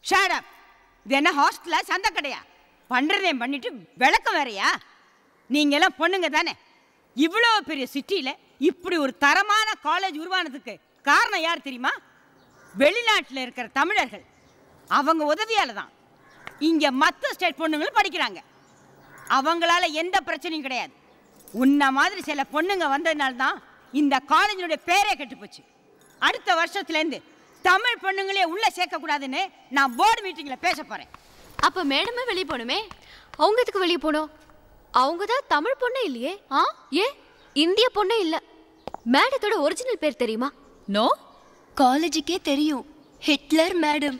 ஷாடப் இது என்ன ஹாஸ்டலா சந்த கடையா பண்றதையும் பண்ணிட்டு விளக்கம் வேறயா நீங்க எல்லாம் பொண்ணுங்க தானே இவ்வளோ பெரிய சிட்டியில் இப்படி ஒரு தரமான காலேஜ் உருவானதுக்கு காரணம் யார் தெரியுமா வெளிநாட்டில் இருக்கிற தமிழர்கள் அவங்க உதவியால தான் இங்கே மற்ற ஸ்டேட் பொண்ணுங்களும் படிக்கிறாங்க அவங்களால எந்த பிரச்சனையும் கிடையாது உன்ன மாதிரி சில பொண்ணுங்க வந்ததுனால தான் இந்த காலேஜினுடைய பேரே கெட்டு போச்சு அடுத்த வருஷத்துலேருந்து தமிழ் பொண்ணுங்களே உள்ள சேர்க்கக்கூடாதுன்னு நான் போர்டு மீட்டிங்கில் பேச போகிறேன் அப்ப மேடமே வெளியே போகணுமே அவங்க எதுக்கு வெளியே போனோம் அவங்க தான் தமிழ் பொண்ணே இல்லையே ஆ ஏ இந்திய பொண்ணே இல்ல மேடத்தோட ஒரிஜினல் பேர் தெரியுமா நோ காலேஜுக்கே தெரியும் ஹிட்லர் மேடம்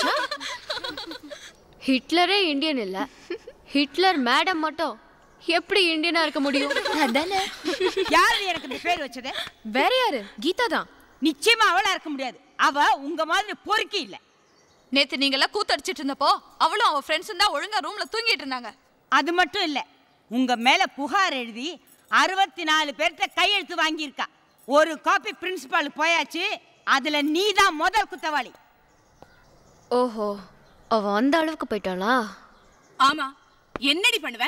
ஹிட்லரே இந்தியன் இல்ல ஹிட்லர் மேடம் மட்டும் எப்படி இந்தியனா இருக்க முடியும் அதானே யார் எனக்கு இந்த பேர் வச்சது வேற யாரு கீதா தான் நிச்சயமா அவளா இருக்க முடியாது அவ உங்க மாதிரி பொறுக்கி இல்லை நேத்து நீங்க எல்லாம் கூத்தடிச்சிட்டு இருந்தப்போ அவளும் அவ ஃப்ரெண்ட்ஸும் தான் ஒழுங்கா ரூம்ல தூங்கிட்டு இருந்தாங்க அது மட்டும் இல்லை உங்க மேல புகார் எழுதி அறுபத்தி நாலு பேர்கிட்ட கையெழுத்து வாங்கியிருக்கா ஒரு காப்பி பிரின்சிபாலுக்கு போயாச்சு அதுல நீ தான் முதல் குத்தவாளி ஓஹோ அவ அந்த அளவுக்கு போயிட்டாளா ஆமா என்னடி பண்ணுவ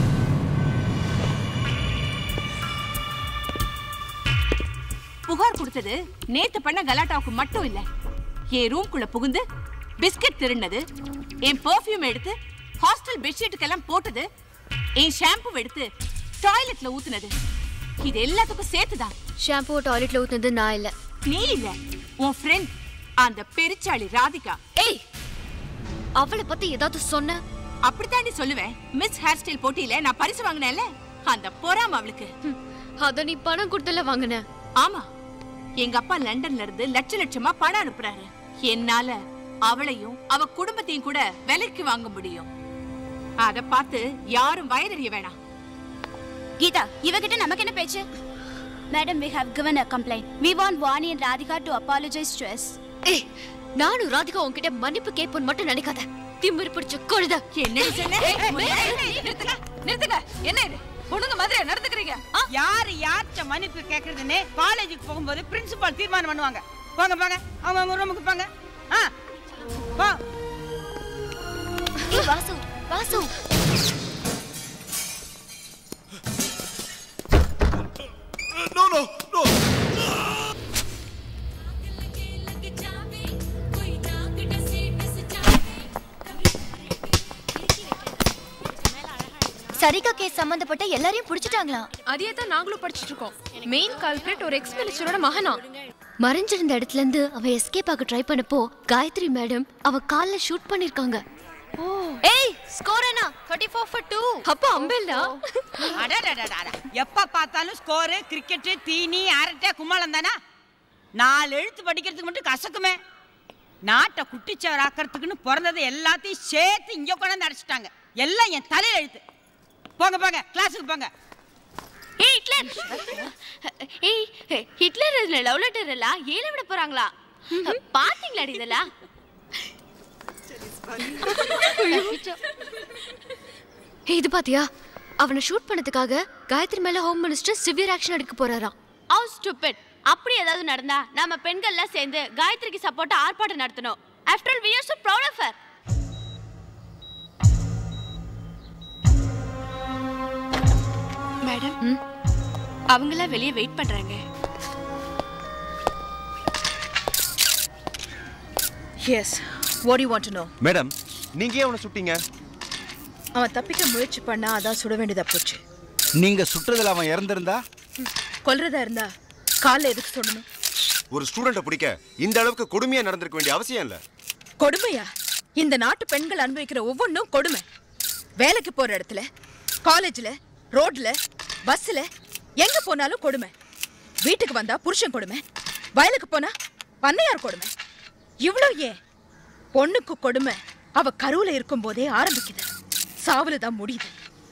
புகார் கொடுத்தது நேத்து பண்ண கலாட்டாவுக்கு மட்டும் இல்ல என் ரூம்குள்ள புகுந்து பிஸ்கட் திருடினது என் பெர்ஃப்யூம் எடுத்து ஹாஸ்டல் பெட்ஷீட்டுக்கெல்லாம் போட்டது என் ஷாம்பு எடுத்து டாய்லெட்ல ஊத்துனது இது எல்லாத்துக்கும் சேர்த்துதான் ஷாம்பு டாய்லெட்ல ஊத்துனது நான் இல்ல நீ இல்ல உன் ஃப்ரெண்ட் அந்த பெருச்சாளி ராதிகா ஏய் அவளை பத்தி ஏதாவது சொன்ன அப்படித்தாண்டி சொல்லுவேன் மிஸ் ஹேர் ஸ்டைல் போட்டியில நான் பரிசு வாங்கினேன்ல அந்த பொறாம அவளுக்கு ஹம், அத நீ பணம் கொடுத்தல வாங்கின ஆமா எங்க அப்பா லண்டன்ல இருந்து லட்ச லட்சமா பணம் அனுப்புறாரு என்னால அவளையும் அவ குடும்பத்தையும் கூட விலைக்கு வாங்க முடியும் அத பார்த்து யாரும் வயதறிய வேணாம் கீதா இவகிட்ட நமக்கு என்ன பேச்சு madam we have given a complaint we want Vani and Radhika to apologize to us ஏய் நானும் ராதிகா உன்கிட்ட மன்னிப்பு கேட்போன்னு மட்டும் நினைக்காத திமிரு பிடிச்ச கொழுத என்னடி சொன்ன நிறுத்துங்க நிறுத்துங்க என்ன இது பொண்ணுங்க மாதிரி நடந்துக்கிறீங்க ஆ? யாரு யார்கிட்ட மன்னிப்பு கேட்கறதுன்னு காலேஜுக்கு போகும்போது பிரின்சிபால் தீர்மானம் பண்ணுவாங்க போங்க போங்க அவங்க அவங்க ரூமுக்கு போங்க ஆ போ ஏய் Vasu Vasu No, no, no. Sarika case சம்பந்தப்பட்ட எல்லாரையும் பிடிச்சிட்டாங்களாம் அதையே தான் நாங்களும் படிச்சிட்டு இருக்கோம் மெயின் கால்பிரேட் ஒரு எக்ஸ் மினிஸ்டரோட மகனா மறைஞ்சிருந்த இடத்துல இருந்து அவ எஸ்கேப் ஆக ட்ரை பண்ணப்போ காயத்ரி மேடம் அவ கால்ல ஷூட் பண்ணிருக்காங்க ஏய் ஸ்கோர் என்ன 34 for 2 அப்ப அம்பேல்டா அடடடடட. எப்ப பார்த்தாலும் ஸ்கோரு கிரிக்கெட்டு தீனி அரட்டை கும்மாளம் தானா நாலு எழுத்து படிக்கிறதுக்கு மட்டும் கசக்குமே நாட்டை குட்டிச்சவர் ஆக்கிறதுக்குன்னு பிறந்ததை எல்லாத்தையும் சேர்த்து இங்க கொண்டாந்து அடைச்சிட்டாங்க எல்லாம் என் தலையில எழுத்து போங்க போங்க கிளாஸுக்கு போங்க ஏய் ஹிட்லர் ஏய் ஹிட்லர் இதுல லவ் லெட்டர் எல்லாம் ஏல விட போறாங்களா பாத்தீங்களாடி இதெல்லாம் ஏய், இது பாத்தியா அவனை ஷூட் பண்ணதுக்காக காயத்ரி மேல ஹோம் மினிஸ்டர் சிவியர் ஆக்ஷன் எடுக்க போறாராம் ஹவு ஸ்டூபிட் அப்படி ஏதாவது நடந்தா நம்ம பெண்கள்லாம் சேர்ந்து காயத்ரிக்கு சப்போர்ட்டா ஆர்ப்பாட்டம் நடத்தணும் after all we are so proud of her madam அவங்களாம் வெளியே வெயிட் பண்றாங்க yes what you want to know madam நீங்க ஏன் அவனை சுட்டீங்க அவன் தப்பிக்க முயற்சி பண்ணா அதான் சுட வேண்டியதா போச்சு நீங்க சுற்றுறதுல அவன் இறந்திருந்தா கொல்றதா இருந்தா கால்ல எதுக்கு சொல்லணும் ஒரு ஸ்டூடெண்ட்டை பிடிக்க இந்த அளவுக்கு கொடுமையா நடந்திருக்க வேண்டிய அவசியம் இல்ல கொடுமையா இந்த நாட்டு பெண்கள் அனுபவிக்கிற ஒவ்வொன்றும் கொடுமை வேலைக்கு போற இடத்துல காலேஜ்ல ரோட்ல பஸ்ல எங்க போனாலும் கொடுமை வீட்டுக்கு வந்தா புருஷன் கொடுமை வயலுக்கு போனா பண்ணையார் கொடுமை இவ்வளோ ஏன் பொண்ணுக்கு கொடுமை அவ கருவுல இருக்கும் போதே ஆரம்பிக்குது சாவுல தான் முடியுது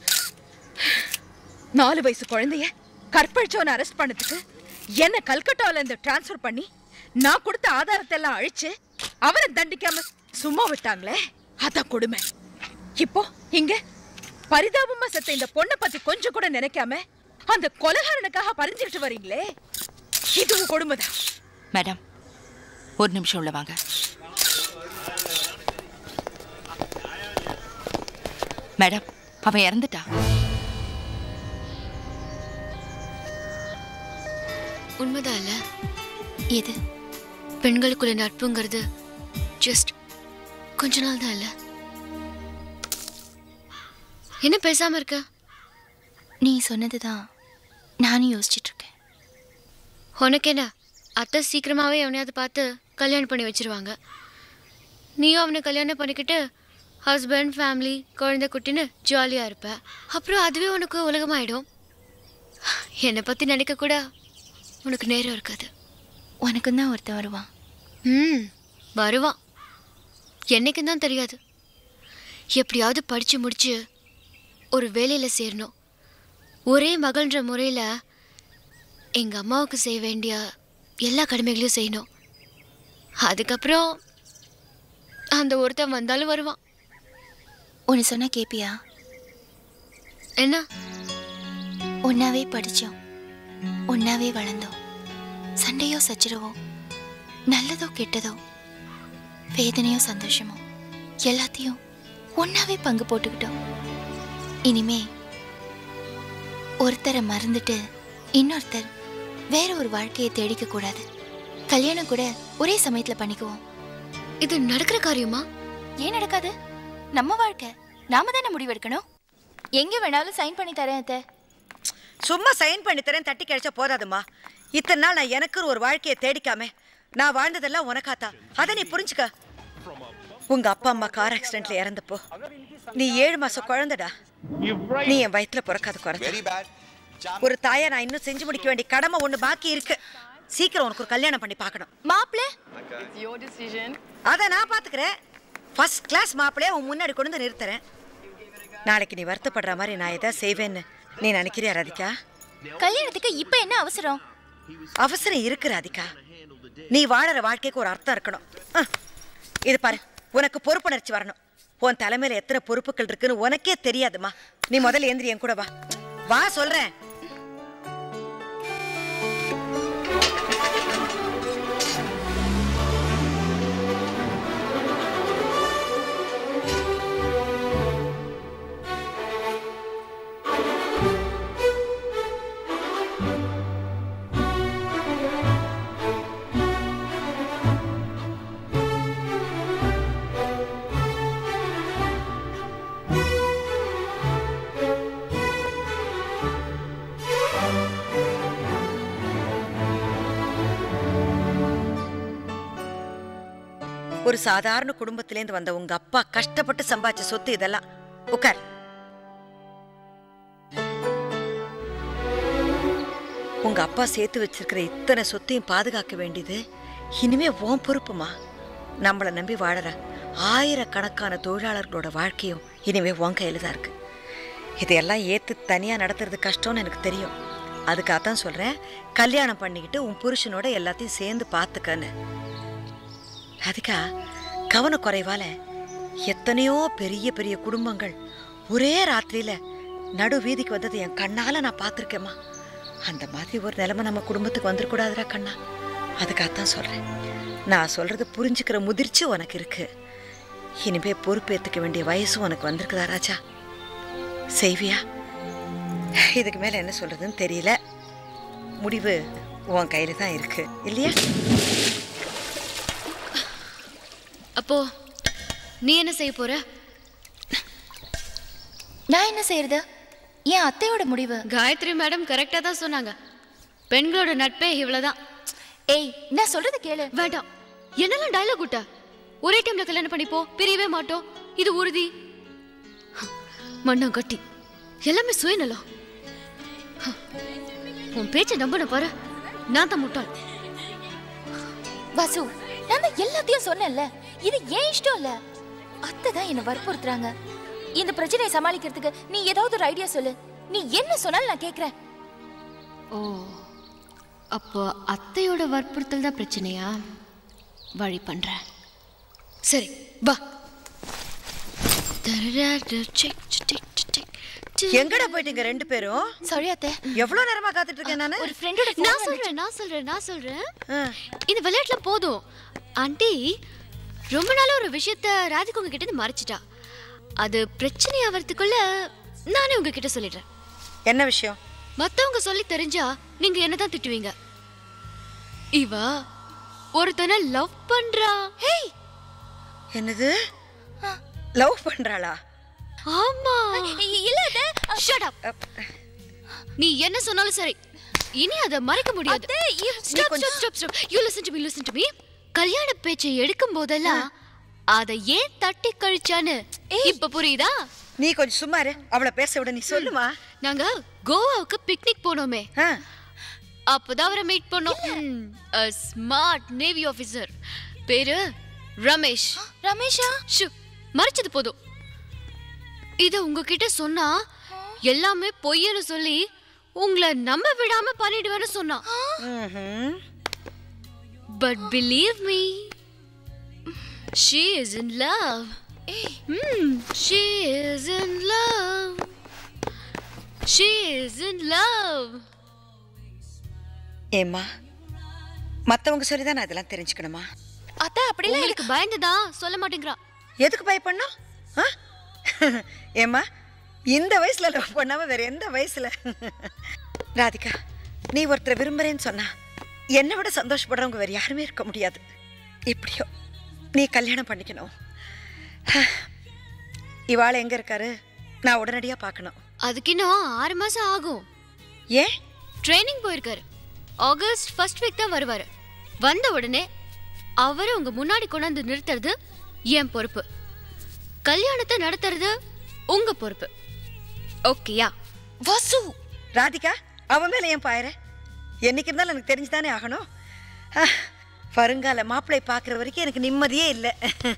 நாலு வயசு குழந்தைய கற்பழிச்சவனை அரெஸ்ட் பண்ணதுக்கு என்ன கல்கட்டால இருந்து டிரான்ஸ்ஃபர் பண்ணி நான் கொடுத்த ஆதாரத்தை எல்லாம் அழிச்சு அவரை தண்டிக்காம சும்மா விட்டாங்களே அதான் கொடுமை இப்போ இங்க பரிதாபமா செத்த இந்த பொண்ணை பத்தி கொஞ்சம் கூட நினைக்காம அந்த கொலகாரனுக்காக பறிஞ்சுக்கிட்டு வரீங்களே இதுவும் கொடுமைதான் மேடம் ஒரு நிமிஷம் உள்ள வாங்க மேடம் அவன் இறந்துட்டா உண்மைதான் இல்ல எது பெண்களுக்குள்ள நட்புங்கிறது ஜஸ்ட் கொஞ்ச நாள் தான் இல்ல என்ன பேசாம இருக்க நீ சொன்னதுதான் நானும் யோசிச்சுட்டு இருக்கேன் உனக்கு என்ன அத்தை சீக்கிரமாவே அவனையாவது பார்த்து கல்யாணம் பண்ணி வச்சிருவாங்க நீயும் அவனை கல்யாணம் பண்ணிக்கிட்டு ஹஸ்பண்ட் ஃபேமிலி குழந்தை குட்டின்னு ஜாலியாக இருப்ப அப்புறம் அதுவே உனக்கு உலகமாயிடும் என்னை பற்றி நினைக்க கூட உனக்கு நேரம் இருக்காது உனக்கும் தான் ஒருத்தன் வருவான் ம் வருவான் என்னைக்கும் தான் தெரியாது எப்படியாவது படித்து முடிச்சு ஒரு வேலையில் சேரணும் ஒரே மகன்ற முறையில் எங்கள் அம்மாவுக்கு செய்ய வேண்டிய எல்லா கடமைகளையும் செய்யணும் அதுக்கப்புறம் அந்த ஒருத்தன் வந்தாலும் வருவான் ஒன்று சொன்னா கேப்பியா என்ன ஒன்னாவே படிச்சோம் ஒன்னாவே வளர்ந்தோம் சண்டையோ சச்சரவோ நல்லதோ கெட்டதோ வேதனையோ சந்தோஷமோ எல்லாத்தையும் ஒன்னாவே பங்கு போட்டுக்கிட்டோம் இனிமே ஒருத்தரை மறந்துட்டு இன்னொருத்தர் வேற ஒரு வாழ்க்கையை தேடிக்க கூடாது கல்யாணம் கூட ஒரே சமயத்துல பண்ணிக்குவோம் இது நடக்கிற காரியமா ஏன் நடக்காது நம்ம வாழ்க்கை நாம தானே முடிவெடுக்கணும் எங்க வேணாலும் சைன் பண்ணி தரேன் அத்தை சும்மா சைன் பண்ணி தரேன் தட்டி கழிச்சா போதாதும்மா இத்தனை நாள் நான் எனக்குன்னு ஒரு வாழ்க்கையை தேடிக்காம நான் வாழ்ந்ததெல்லாம் உனக்காத்தா அதை நீ புரிஞ்சுக்க உங்க அப்பா அம்மா கார் ஆக்சிடென்ட்ல இறந்தப்போ நீ ஏழு மாசம் குழந்தைடா நீ என் வயித்துல பிறக்காத குழந்தை ஒரு தாயா நான் இன்னும் செஞ்சு முடிக்க வேண்டிய கடமை ஒண்ணு பாக்கி இருக்கு சீக்கிரம் உனக்கு ஒரு கல்யாணம் பண்ணி பார்க்கணும் மாப்பிள்ள அதை நான் பாத்துக்கிறேன் ஃபர்ஸ்ட் கிளாஸ் மாப்பிளைய உன் முன்னாடி கொண்டு வந்து நிறுத்துறேன் நாளைக்கு நீ வருத்தப்படுற மாதிரி நான் எதாவது செய்வேன்னு நீ நினைக்கிறியா ராதிகா கல்யாணத்துக்கு இப்ப என்ன அவசரம் அவசரம் இருக்கு ராதிகா நீ வாழற வாழ்க்கைக்கு ஒரு அர்த்தம் இருக்கணும் அஹ். இது பாரு உனக்கு பொறுப்புணர்ச்சி வரணும் உன் தலைமையில எத்தனை பொறுப்புகள் இருக்குன்னு உனக்கே தெரியாதுமா நீ முதல்ல எந்திரி என் கூட வா வா சொல்றேன் ஒரு சாதாரண குடும்பத்திலேருந்து வந்த உங்க அப்பா கஷ்டப்பட்டு சம்பாதிச்ச சொத்து இதெல்லாம் உட்கார் உங்க அப்பா சேர்த்து வச்சிருக்கிற இத்தனை சொத்தையும் பாதுகாக்க வேண்டியது இனிமே உன் பொறுப்புமா நம்மளை நம்பி வாழற ஆயிரக்கணக்கான தொழிலாளர்களோட வாழ்க்கையும் இனிமே உன் கையில தான் இருக்கு இதையெல்லாம் ஏத்து தனியா நடத்துறது கஷ்டம்னு எனக்கு தெரியும் அதுக்காகத்தான் சொல்றேன் கல்யாணம் பண்ணிக்கிட்டு உன் புருஷனோட எல்லாத்தையும் சேர்ந்து பார்த்துக்கன்னு ராதிகா கவனக்குறைவால எத்தனையோ பெரிய பெரிய குடும்பங்கள் ஒரே ராத்திரியில நடு வீதிக்கு வந்தது என் கண்ணால நான் பார்த்துருக்கேம்மா அந்த மாதிரி ஒரு நிலைமை நம்ம குடும்பத்துக்கு வந்துடக்கூடாதுடா கண்ணா அதுக்காகத்தான் சொல்றேன் நான் சொல்றது புரிஞ்சுக்கிற முதிர்ச்சி உனக்கு இருக்கு இனிமே பொறுப்பேற்றுக்க வேண்டிய வயசும் உனக்கு வந்திருக்குதா ராஜா செய்வியா இதுக்கு மேல என்ன சொல்றதுன்னு தெரியல முடிவு உன் கையில தான் இருக்கு இல்லையா அப்போ நீ என்ன செய்ய போற நான் என்ன செய்யறது என் அத்தையோட முடிவு காயத்ரி மேடம் கரெக்டாக தான் சொன்னாங்க பெண்களோட நட்பே இவ்வளவுதான் ஏய் நான் சொல்றது கேளு வேண்டாம் என்னெல்லாம் டயலாக் விட்ட ஒரே டைம்ல கல்யாணம் பண்ணிப்போ பிரியவே மாட்டோம் இது உறுதி மண்ணம் கட்டி எல்லாமே சுயநலம் உன் பேச்சை நம்பணும் பாரு நான் தான் முட்டாள் வாசு நான் தான் எல்லாத்தையும் சொன்னேன்ல இது ஏன் இஷ்டம் இல்ல அத்தை தான் என்ன வற்புறுத்துறாங்க இந்த பிரச்சனையை சமாளிக்கிறதுக்கு நீ ஏதாவது ஒரு ஐடியா சொல்லு நீ என்ன சொன்னாலும் நான் கேக்குறேன் ஓ அப்போ அத்தையோட வற்புறுத்தல் தான் பிரச்சனையா வழி பண்றேன் சரி வா எங்கடா போயிட்டீங்க ரெண்டு பேரும் சாரி அத்தை எவ்வளவு நேரமா காத்துட்டு இருக்கேன் நானு ஒரு ஃப்ரெண்டோட நான் சொல்றேன் நான் சொல்றேன் நான் சொல்றேன் இந்த விளையாட்டுல போதும் ஆண்டி ரொம்ப நாளா ஒரு விஷயத்த ராதிகா உங்ககிட்ட இருந்து மறைச்சிட்டா அது பிரச்சனை ஆவறதுக்குள்ள நானே உங்ககிட்ட சொல்லிடுறேன் என்ன விஷயம் மத்தவங்க சொல்லி தெரிஞ்சா நீங்க என்னதான் திட்டுவீங்க இவ ஒருத்தனை லவ் பண்றா ஹேய் என்னது லவ் பண்றாளா ஆமா இல்ல ஷட் அப் நீ என்ன சொன்னாலும் சரி இனி அதை மறைக்க முடியாது stop stop stop stop you listen to me listen to me கல்யாண பேச்சை எடுக்கும் போதெல்லாம் அதை ஏன் தட்டி கழிச்சான்னு இப்ப புரியுதா நீ கொஞ்சம் சும்மா இரு அவளை பேச விட நீ சொல்லுமா நாங்க கோவாவுக்கு பிக்னிக் போனோமே அப்பதான் அவரை மீட் பண்ணோம் ஸ்மார்ட் நேவி ஆபீசர் பேரு ரமேஷ் ரமேஷா ஷு மறைச்சது போதும் இத உங்ககிட்ட சொன்னா எல்லாமே பொய்யன்னு சொல்லி உங்களை நம்ப விடாம பண்ணிடுவேன்னு சொன்னான் but believe me she is in love she is in love she is in love ஏம்மா மத்தவங்க சொல்லிதான் நான் இதெல்லாம் தெரிஞ்சுக்கணுமா அத்தை அப்படிலாம் உங்களுக்கு பயந்துதா சொல்ல மாட்டேங்கிறா எதுக்கு பயப்படணும் ஆ? ஏம்மா இந்த வயசுல லவ் பண்ணாம வேற எந்த வயசுல ராதிகா நீ ஒருத்தரை விரும்புறேன்னு சொன்னா என்னை விட சந்தோஷப்படுறவங்க வேற யாருமே இருக்க முடியாது எப்படியோ நீ கல்யாணம் பண்ணிக்கணும் இவாள் எங்க இருக்காரு நான் உடனடியா பார்க்கணும் அதுக்கு இன்னும் ஆறு மாசம் ஆகும் ஏன் ட்ரைனிங் போயிருக்காரு ஆகஸ்ட் ஃபர்ஸ்ட் வீக் தான் வருவாரு வந்த உடனே அவரை உங்க முன்னாடி கொண்டாந்து நிறுத்துறது என் பொறுப்பு கல்யாணத்தை நடத்துறது உங்க பொறுப்பு ஓகேயா வாசு ராதிகா அவன் மேல ஏன் பாயற என்னைக்கு இருந்தாலும் எனக்கு தெரிஞ்சுதானே ஆகணும் ஆ, வருங்கால மாப்பிள்ளை பார்க்குற வரைக்கும் எனக்கு நிம்மதியே இல்லை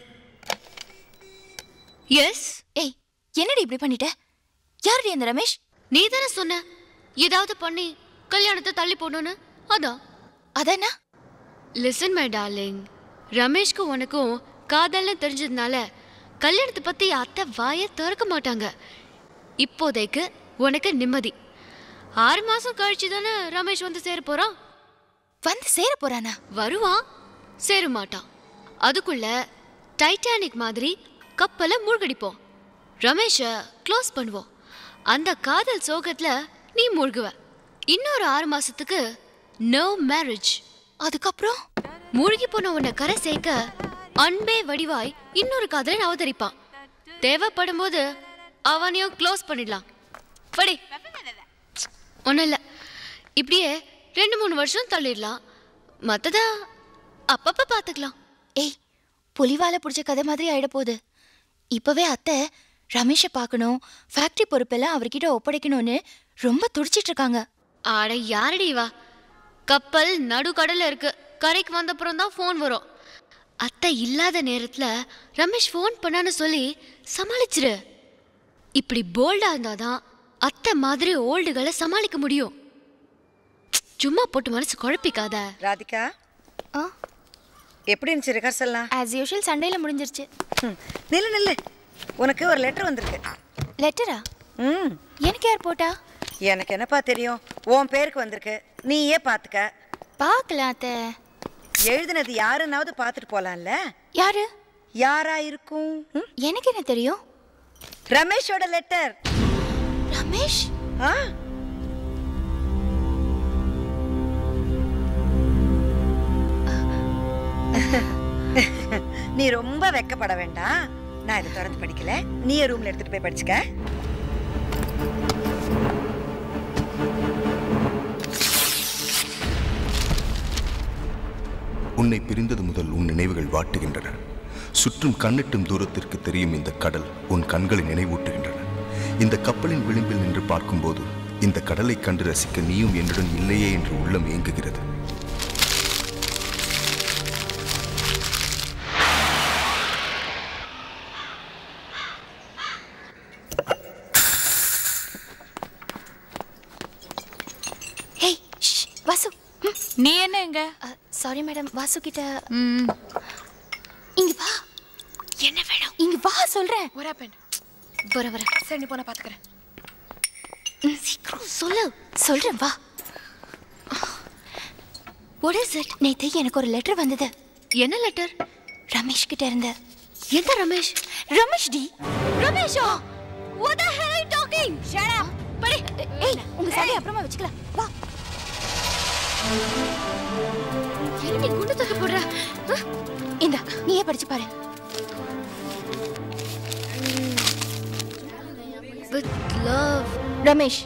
எஸ் ஏய் என்னடி இப்படி பண்ணிட்ட யாருடி அந்த ரமேஷ் நீ தானே சொன்ன ஏதாவது பண்ணி கல்யாணத்தை தள்ளி போடணும்னு அதான் அதானா லிசன் மை டார்லிங் ரமேஷ்க்கு உனக்கும் காதல்னு தெரிஞ்சதுனால கல்யாணத்தை பத்தி அத்தை வாயை திறக்க மாட்டாங்க இப்போதைக்கு உனக்கு நிம்மதி ஆறு மாசம் கழிச்சு தானே ரமேஷ் வந்து சேர போறான் வந்து சேர போறானா வருவான் சேர மாட்டான் அதுக்குள்ள டைட்டானிக் மாதிரி கப்பலை மூழ்கடிப்போம் ரமேஷை க்ளோஸ் பண்ணுவோம் அந்த காதல் சோகத்துல நீ மூழ்குவ இன்னொரு ஆறு மாசத்துக்கு நோ மேரேஜ் அதுக்கப்புறம் மூழ்கி போன உன்னை கரை சேர்க்க அன்பே வடிவாய் இன்னொரு காதலன் அவதரிப்பான் தேவைப்படும் போது அவனையும் க்ளோஸ் பண்ணிடலாம் படி ஒன்றும் இல்லை இப்படியே ரெண்டு மூணு வருஷம் தள்ளிடலாம் மற்றதா அப்பப்போ பார்த்துக்கலாம் ஏய் புலிவால பிடிச்ச கதை மாதிரி ஆயிட போகுது இப்பவே அத்தை ரமேஷை பார்க்கணும் ஃபேக்டரி பொறுப்பெல்லாம் அவர்கிட்ட ஒப்படைக்கணும்னு ரொம்ப துடிச்சிட்டு இருக்காங்க ஆட யாரடி வா கப்பல் நடுக்கடல்ல இருக்கு கரைக்கு வந்தப்புறம் தான் ஃபோன் வரும் அத்தை இல்லாத நேரத்துல ரமேஷ் ஃபோன் பண்ணான்னு சொல்லி சமாளிச்சிரு இப்படி போல்டா இருந்தாதான் அத்தை மாதிரி ஓல்டுகளை சமாளிக்க முடியும் சும்மா போட்டு மனசு குழப்பிக்காத ராதிகா எப்படி இருந்துச்சு ரிஹர்சல்லாம் ஆஸ் யூஷுவல் சண்டேல முடிஞ்சிருச்சு நில்லு நில்லு உனக்கு ஒரு லெட்டர் வந்திருக்கு லெட்டரா ம் எனக்கு யார் போட்டா எனக்கு என்னப்பா தெரியும் உன் பேருக்கு வந்திருக்கு நீயே பார்த்துக்க பார்க்கலாம் அத்தை எழுதினது யாருன்னாவது பார்த்துட்டு போலாம்ல யாரு யாரா இருக்கும் ம்? எனக்கு என்ன தெரியும் ரமேஷோட லெட்டர் ரமேஷ் ஆ நீ ரொம்ப வெக்கப்பட வேண்டாம் நான் இதை திறந்து படிக்கல நீ ரூம்ல எடுத்துட்டு போய் படிச்சுக்க உன்னை பிரிந்தது முதல் உன் நினைவுகள் வாட்டுகின்றன சுற்றும் கண்ணெட்டும் தூரத்திற்கு தெரியும் இந்த கடல் உன் கண்களை நினைவூட்டுகின்றன இந்த கப்பலின் விளிம்பில் நின்று பார்க்கும்போது இந்த கடலை கண்டு ரசிக்க நீயும் என்னுடன் இல்லையே என்று உள்ளம் ஏங்குகிறது ஹேய் ஷ், வாசு நீ என்ன எங்க சாரி மேடம் வாசு கிட்ட இங்க வா என்ன வேணும் இங்க வா சொல்றேன் ஒரு பெண் வர வர சரி நீ போன பாத்துக்கிறேன் சீக்கிரம் சொல்லு சொல்றேன் வா வாட் இஸ் இட் நேத்து எனக்கு ஒரு லெட்டர் வந்தது என்ன லெட்டர் ரமேஷ் கிட்ட இருந்து எந்த ரமேஷ் ரமேஷ் டி ரமேஷா what the hell are you talking shut up படி ஏய் உங்க சண்டை அப்புறமா வச்சுக்கலாம் வா என்னடி குண்டு தூக்கி போடுற அஹ், இந்தா நீயே படிச்சு பாரு வித் லவ் ரமேஷ்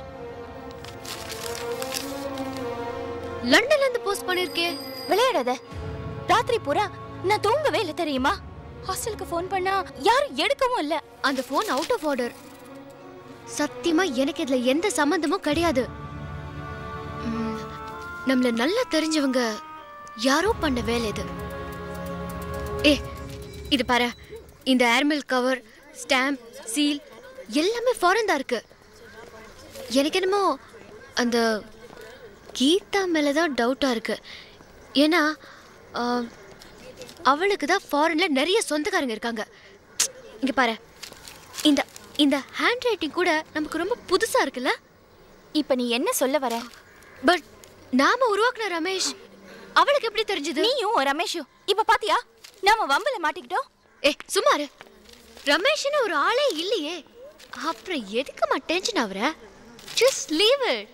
லண்டன்ல இருந்து போஸ்ட் பண்ணிருக்கே விளையாடாத ராத்திரி பூரா நான் தூங்கவே இல்லை தெரியுமா ஹாஸ்டலுக்கு ஃபோன் பண்ணா யாரும் எடுக்கவும் இல்ல அந்த ஃபோன் அவுட் ஆஃப் ஆர்டர் சத்தியமா எனக்கு இதுல எந்த சம்பந்தமும் கிடையாது ம், நம்மள நல்லா தெரிஞ்சவங்க யாரோ பண்ண வேலை இது ஏ இது பாரு இந்த ஏர்மெல் கவர் ஸ்டாம்ப் சீல் எல்லாமே ஃபாரின் தான் இருக்கு எனக்கு என்னமோ அந்த கீதா மேலே தான் டவுட்டாக இருக்கு ஏன்னா ஆ, அவளுக்கு தான் ஃபாரினில் நிறைய சொந்தக்காரங்க இருக்காங்க இங்கே பாரு இந்த இந்த ஹேண்ட் ரைட்டிங் கூட நமக்கு ரொம்ப புதுசாக இருக்குல்ல இப்ப நீ என்ன சொல்ல வர பட் நாம உருவாக்குன ரமேஷ் அவளுக்கு எப்படி தெரிஞ்சது நீயும் ரமேஷும் இப்ப பாத்தியா நாம வம்பல மாட்டிக்கிட்டோம் ஏ சுமாரு ரமேஷ்னு ஒரு ஆளே இல்லையே அப்புறம் எதுக்குமா டென்ஷன் ஆகுற just leave it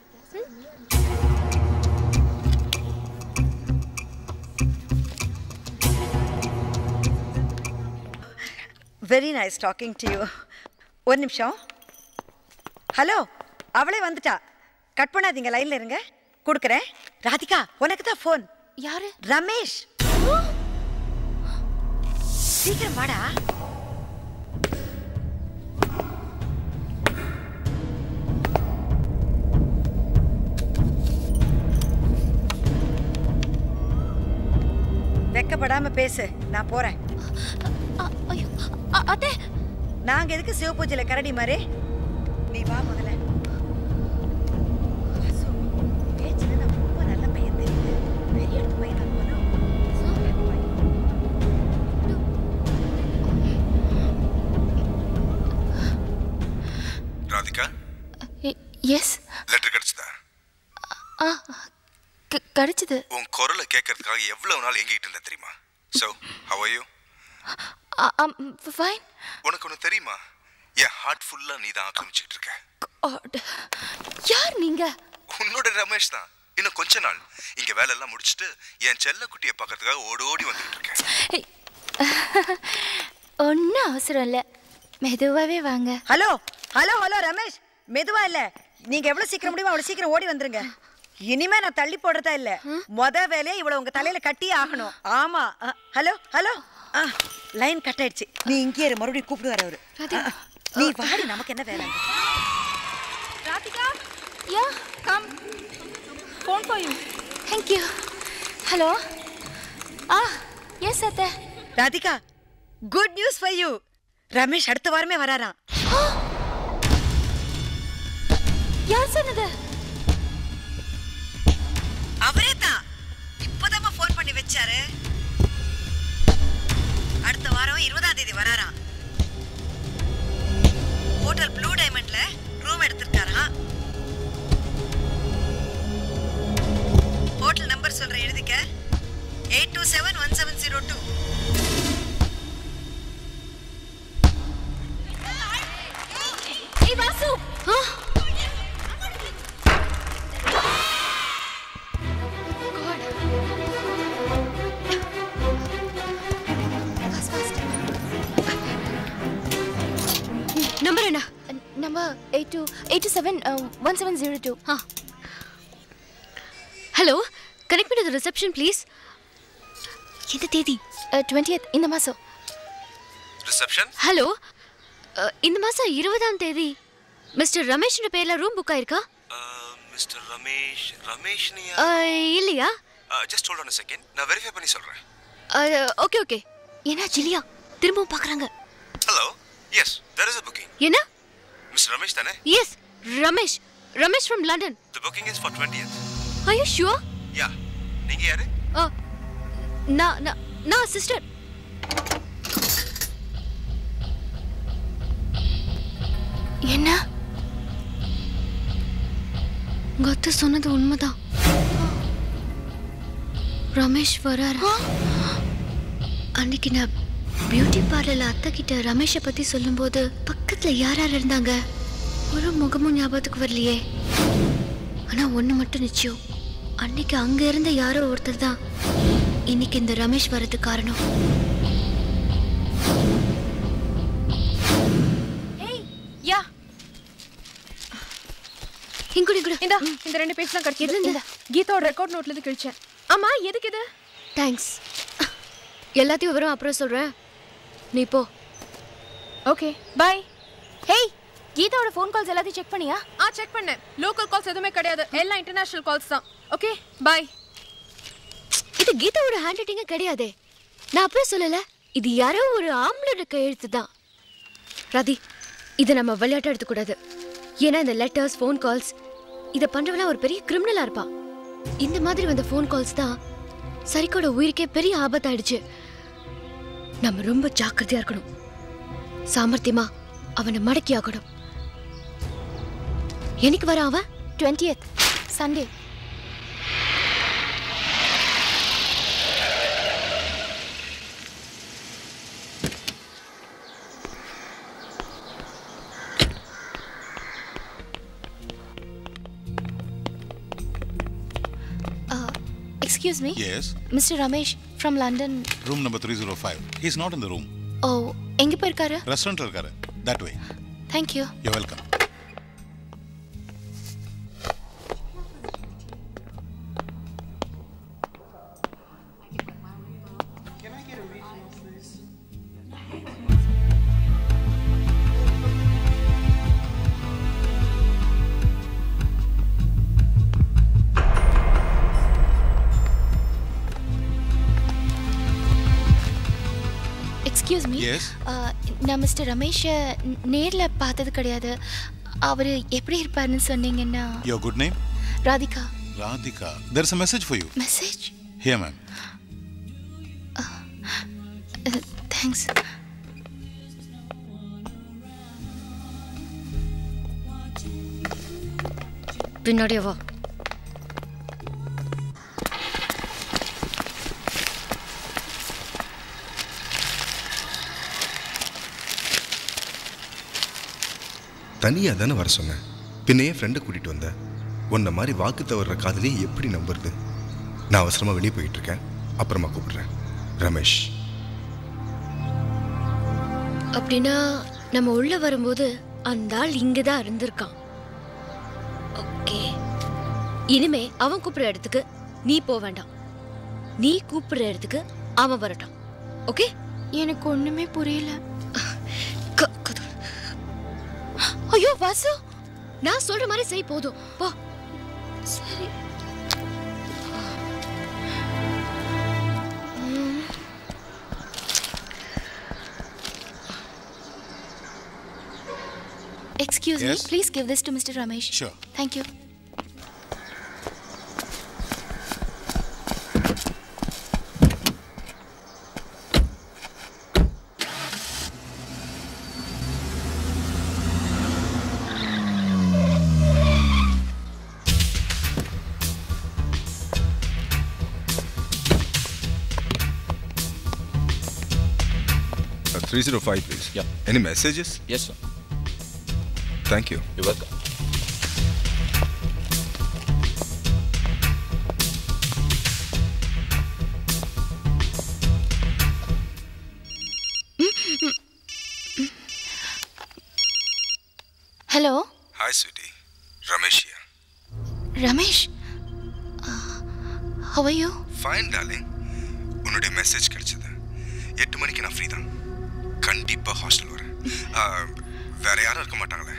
very nice talking to you ஒரு நிமிஷம் ஹலோ அவளே வந்துட்டா கட் பண்ணாதீங்க லைன்ல இருங்க கொடுக்குறேன் ராதிகா உனக்கு தான் ஃபோன் யாரு ரமேஷ் சீக்கிரம் வாடா வெக்கப்படாம பேசு நான் போறேன் ஐயோ அத்தை நாங்க எதுக்கு சிவபூஜையில கரடி மாதிரி நீ வா முதல்ல வாசு, பேச்சுல நான் ரொம்ப நல்ல பையன் தெரியுது பெரிய இடத்து பையனா இருப்பானோ? ராதிகா எஸ் லெட்டர் கிடைச்சதா ஆ க- கிடைச்சது உன் குரலை கேட்கறதுக்காக எவ்வளவு நாள் எங்கிட்டு இருந்த தெரியுமா ஸோ ஹவ் யூ ஃபைன் உனக்கு ஒன்று தெரியுமா என் ஹார்ட் ஃபுல்லா நீ தான் ஆக்கிரமிச்சுட்டு இருக்க யார் நீங்க உன்னோட ரமேஷ் தான் இன்னும் கொஞ்ச நாள் இங்க வேலை எல்லாம் முடிச்சிட்டு என் செல்ல குட்டியை பார்க்கறதுக்காக ஓடி ஓடி வந்துட்டு இருக்கேன் ஒன்றும் அவசரம் இல்லை மெதுவாகவே வாங்க ஹலோ ஹலோ ஹலோ ரமேஷ் மெதுவா இல்ல நீங்க எவ்வளவு சீக்கிரம் முடியுமோ அவ்வளவு சீக்கிரம் ஓடி வந்துருங்க இனிமே நான் தள்ளி போடுறதா இல்ல மொத வேலையை இவ்வளவு உங்க தலையில கட்டியே ஆகணும் ஆமா அ, ஹலோ ஹலோ லைன் கட் ஆயிடுச்சு நீ இங்கே இரு மறுபடியும் கூப்பிடுவாரு அவரு அ, நீ வாடி நமக்கு என்ன வேலை Radhika yeah come phone for you thank you hello ஆ எஸ் அத்தை Radhika good news for you Ramesh அடுத்த வாரமே வராராம் யார் சொன்னது அவரே தான் இப்போதான் ஃபோன் பண்ணி வச்சாரு அடுத்த வாரம் இருபதாம் தேதி வராராம் ஹோட்டல் ப்ளூ டைமண்ட்ல ரூம் எடுத்திருக்காராம் ஹோட்டல் நம்பர் சொல்றேன் எழுதிக்க eight two seven one seven zero two ஏய் வாசு நம்பர் என்ன number eight two eight two seven one seven zero two ஆ ஹலோ கனெக்ட் பண்ணி ரிசப்ஷன் ப்ளீஸ் எந்த தேதி டுவெண்ட்டியத் இந்த மாதம் ரிசப்ஷன் ஹலோ இந்த மாதம் இருபதாம் தேதி மிஸ்டர் ரமேஷ்ன்ற பேரில் ரூம் புக் ஆயிருக்கா மிஸ்டர் ரமேஷ் ரமேஷ்னியா அஹ், இல்லையா ஜஸ்ட் ஹோல்ட் ஆன் செகண்ட் நான் வெரிஃபை பண்ணி சொல்றேன் ஓகே ஓகே ஏன்னா ஜிலியா திரும்பவும் பார்க்குறாங்க hello yes there is a booking என்ன மிஸ்டர் ரமேஷ் தானே yes Ramesh Ramesh from London the booking is for 20th I you sure yeah நீங்க யாரு நான் நான் நான் சிஸ்டர் என்ன உங்க அத்தை சொன்னது உண்மைதான் ரமேஷ் வராரு அன்னைக்கு நான் பியூட்டி பார்லர்ல அத்தை கிட்ட ரமேஷை பத்தி சொல்லும்போது பக்கத்துல யார் யார் இருந்தாங்க ஒரு முகமும் ஞாபகத்துக்கு வரலையே ஆனா ஒண்ணு மட்டும் நிச்சயம் அன்னைக்கு அங்க இருந்த யாரோ ஒருத்தர் தான் இன்னைக்கு இந்த ரமேஷ் வரதுக்கு காரணம் யா இங்குடி கூட இந்தா இந்த ரெண்டு பேஜ் தான் கிடைச்சது இந்த கீதாவோட ரெக்கார்ட் நோட்ல இருந்து கிழிச்சேன் ஆமா எதுக்கு இது தேங்க்ஸ் எல்லாத்தையும் விவரம் அப்புறம் சொல்றேன் நீ போ ஓகே பை ஹேய் கீதாவோட ஃபோன் கால்ஸ் எல்லாத்தையும் செக் பண்ணியா ஆ செக் பண்ணேன் லோக்கல் கால்ஸ் எதுவுமே கிடையாது எல்லாம் இன்டர்நேஷனல் கால்ஸ் தான் ஓகே பை இது கீதாவோட ஹேண்ட் ரைட்டிங்கே கிடையாதே நான் அப்பவே சொல்லல இது யாரோ ஒரு ஆம்பளோட கையெழுத்து தான் ரதி இதை நம்ம விளையாட்ட எடுத்துக்கூடாது ஏன்னா இந்த லெட்டர்ஸ் ஃபோன் கால்ஸ் இதை பண்றவனா ஒரு பெரிய கிரிமினலா இருப்பான் இந்த மாதிரி வந்த ஃபோன் கால்ஸ் தான் சரிக்கோட உயிருக்கே பெரிய ஆபத்தாயிடுச்சு நம்ம ரொம்ப ஜாக்கிரதையா இருக்கணும் சாமர்த்தியமா அவனை மடக்கி ஆக்கணும் என்னைக்கு வர அவன் twentieth Sunday excuse me Yes, mister Ramesh from London room number 305. He's not in the room. ஓ எங்கே போயிருக்காரு ரெஸ்டாரண்ட்ல இருக்காரு that way. Thank you You're welcome. Excuse me Yes. நான் மிஸ்டர் ரமேஷை நேரில் பார்த்தது கிடையாது அவர் எப்படி இருப்பாருன்னு சொன்னீங்கன்னா Your good name? Radhika Radhika. There's a message for you. Message Here, ma'am. Thanks பின்னாடியே வா தனியாக தானே வர சொன்னேன் பின்ன ஏன் ஃப்ரெண்டை கூட்டிகிட்டு வந்தேன் உன்னை மாதிரி வாக்கு தவறுற காதலையே எப்படி நம்புறது நான் அவசரமாக வெளியே போயிட்டு இருக்கேன் அப்புறமா கூப்பிடுறேன் ரமேஷ் அப்படின்னா நம்ம உள்ள வரும்போது அந்த ஆள் இங்கே தான் இருந்திருக்கான் ஓகே இனிமே அவன் கூப்பிடுற இடத்துக்கு நீ போக வேண்டாம் நீ கூப்பிடுற இடத்துக்கு அவன் வரட்டும் ஓகே எனக்கு ஒண்ணுமே புரியல ஐயோ வாசு நான் சொல்ற மாதிரி செய் போதும் போ சரி excuse me Yes? Please give this to mister Ramesh Sure. Thank you three zero five please Yeah. Any messages Yes, sir. Thank you You're welcome. Hello hi sweety Ramesh Ramesh how you fine darling உன்னுடைய மெசேஜ் கிடைச்சது எட்டு மணிக்கு நான் free தான் கண்டிப்பாக hostel வரேன் ஆ, வேற யாரும் இருக்க மாட்டாங்களே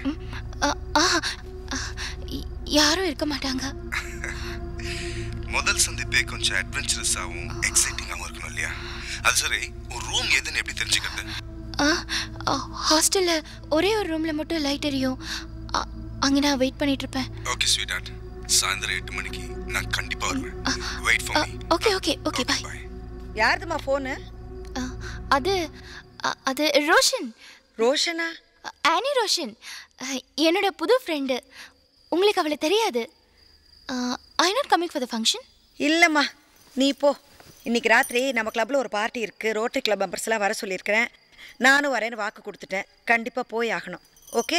யாரும் இருக்க மாட்டாங்க முதல் சந்திப்பே கொஞ்சம் அட்வென்ச்சரஸாகவும் எக்ஸைட்டிங்காகவும் இருக்கணும் இல்லையா அது சரி ஒரு ரூம் எதுன்னு எப்படி தெரிஞ்சுக்கிறது ஹாஸ்டலில் ஒரே ஒரு ரூமில் மட்டும் லைட் எரியும் அ- அங்கே நான் வெயிட் பண்ணிட்டு இருப்பேன் ஓகே ஸ்வீட் ஆர்ட் சாயந்தரம் எட்டு மணிக்கு நான் கண்டிப்பாக வருவேன் wait for me okay okay okay bye யாருதுமா ஃபோனு அது அ- அது ரோஷன் ரோஷனா ஆனி ரோஷன் அஹ், என்னோட புது ஃப்ரெண்டு உங்களுக்கு அவளை தெரியாது I not coming for the function இல்லைம்மா நீ போ இன்னைக்கு ராத்திரி நம்ம கிளப்ல ஒரு பார்ட்டி இருக்கு ரோட்டரி கிளப் மெம்பர்ஸ்லாம் வர சொல்லியிருக்கிறேன் நானும் வரேன்னு வாக்கு கொடுத்துட்டேன் கண்டிப்பாக போய் ஆகணும் okay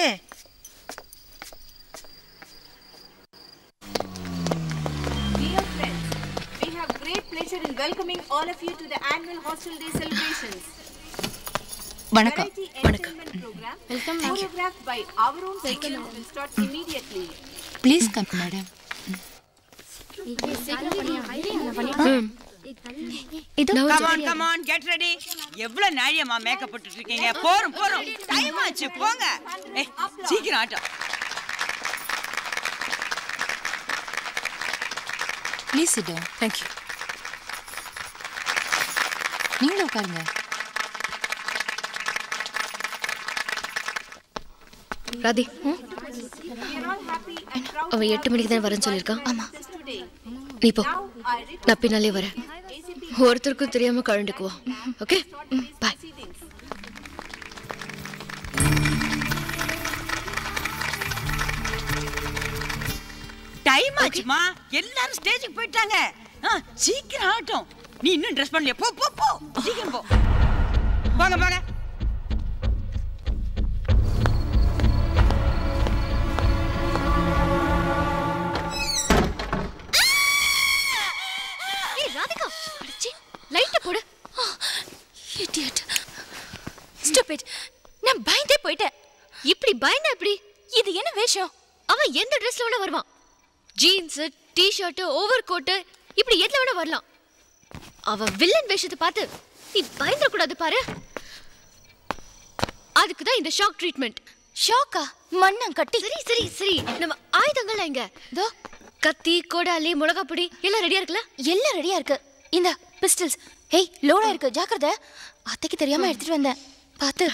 Dear friends, we have great pleasure in welcoming all of you to the annual Hostel Day celebrations. வணக்கம் Variety entertainment program choreographed by our own students will start immediately. Please come madam Come on, come on, get ready. எவ்வளவு நாழியம்மா makeup போட்டுட்டு இருக்கீங்க போறோம் போறோம் time ஆச்சு போங்க ஏய், சீக்கிரம் ஆட்டம் please sit down thank you நீங்களும் உட்காருங்க ராதி அவன் எட்டு மணிக்கு தான் வரேன்னு சொல்லியிருக்கான் ஆமா நீ போ நான் பின்னாலே வரேன் ஒருத்தருக்கும் தெரியாம கழண்டுக்குவோம் ஓகே பாய் டைம் ஆச்சுமா எல்லாரும் ஸ்டேஜுக்கு போயிட்டாங்க ஆ, சீக்கிரம் ஆகட்டும் நீ இன்னும் ட்ரெஸ் பண்ணலையா போ போ போ சீக்கிரம் போ போங்க போங்க ஏய் ராதிகா அடிச்சி லைட்ட போடு இடியட் ஸ்டூபிட் நான் பயந்தே போயிட்டேன் இப்படி பயந்தா எப்படி இது என்ன வேஷம் அவன் எந்த ட்ரெஸ்ல வேணா வருவான் ஜீன்ஸ் டி-ஷர்ட் ஓவர் கோட் இப்படி எதுல வேணா வரலாம் அவன் வில்லன் வேஷத்தை பார்த்து நீ பயந்துட கூடாது பாரு அதுக்கு தான் இந்த ஷாக் ட்ரீட்மெண்ட் ஷாக்கா மண்ணம் கட்டி சரி சரி சரி நம்ம ஆயுதங்கள்லாம் எங்க தோ கத்தி கோடாலி மிளகாப் பொடி எல்லாம் ரெடியா இருக்குல்ல எல்லாம் ரெடியா இருக்கு இந்த பிஸ்டல்ஸ் ஹேய் லோடா இருக்கு ஜாக்கிரதை அத்தைக்கு தெரியாம எடுத்துட்டு வந்தேன் பார்த்து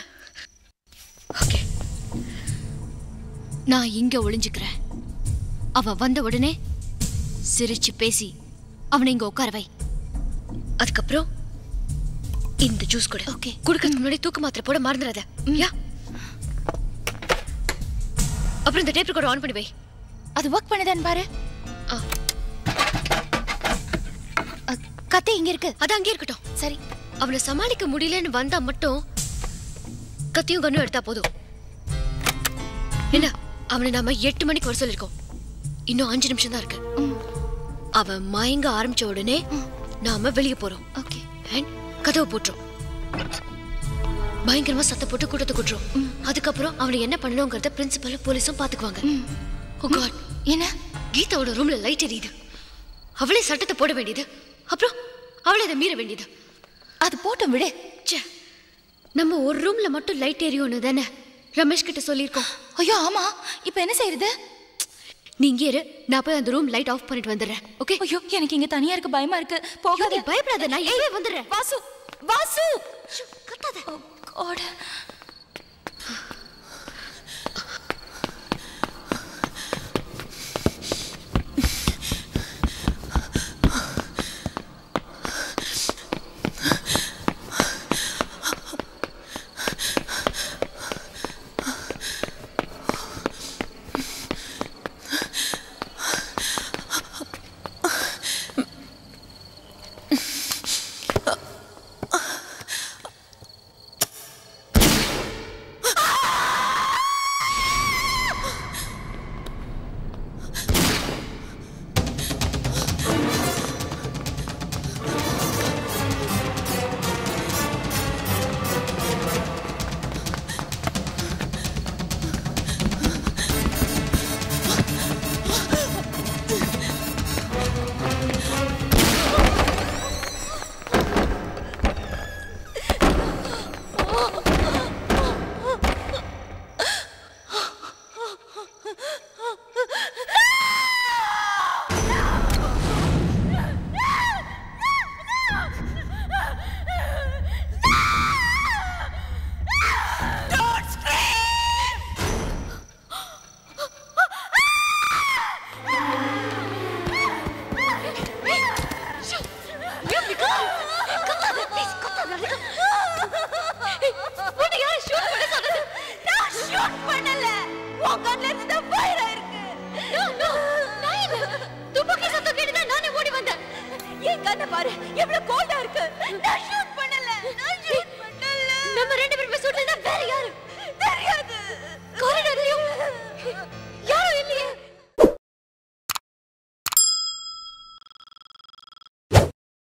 நான் இங்க ஒளிஞ்சுக்கிறேன் அவன் வந்த உடனே சிரிச்சு பேசி அவனை இங்க உட்கார வை அதுக்கப்புறம் இந்த ஜூஸ் கொடு ஓகே குடுக்கறதுக்கு முன்னாடி தூக்க மாத்திரை போட மறந்துடாத யா அப்புறம் இந்த டேப் ரெக்கார்ட் ஆன் பண்ணி வை அது ஒர்க் பண்ணுதான்னு பாரு அ, கத்தி இங்க இருக்கு அது அங்கே இருக்கட்டும் சரி அவனை சமாளிக்க முடியலன்னு வந்தா மட்டும் கத்தியும் கண்ணும் எடுத்தா போதும் என்ன அவனை நாம எட்டு மணிக்கு வர சொல்லிருக்கோம் இன்னும் அஞ்சு நிமிஷம் தான் இருக்கு அவன் மயங்க ஆரம்பிச்ச உடனே நாம வெளியே போறோம் ஓகே அண்ட் கதவை போட்டுரும் பயங்கரமா சத்த போட்டு கூட்டத்தை கூட்டுரும் அதுக்கப்புறம் அவனை என்ன பண்ணணுங்கிறத பிரின்சிபலும் போலீஸும் பாத்துக்குவாங்க ஓ காட் என்ன கீதாவோட ரூம்ல லைட் எரியுது அவளே சட்டத்தை போட வேண்டியது அப்புறம் அவளை அதை மீற வேண்டியது அது போட்டும் விடு ச்சே நம்ம ஒரு ரூம்ல மட்டும் லைட் எரியும்னு தானே ரமேஷ் கிட்ட சொல்லியிருக்கோம் ஐயோ ஆமா இப்போ என்ன செய்யறது நீ இங்கே இரு நான் போய் அந்த ரூம் லைட் ஆஃப் பண்ணிட்டு வந்துடுறேன் ஓகே ஐயோ எனக்கு இங்க தனியா இருக்க பயமா இருக்கு போகாத நீ பயப்படாத நான் ஏன் வந்துடுறேன் வாசு வாசு கத்தாத God. கண்ணை பாரு எவ்வளவு கோல்டா இருக்கு நான் ஷூட் பண்ணல நான் ஷூட் பண்ணல நம்ம ரெண்டு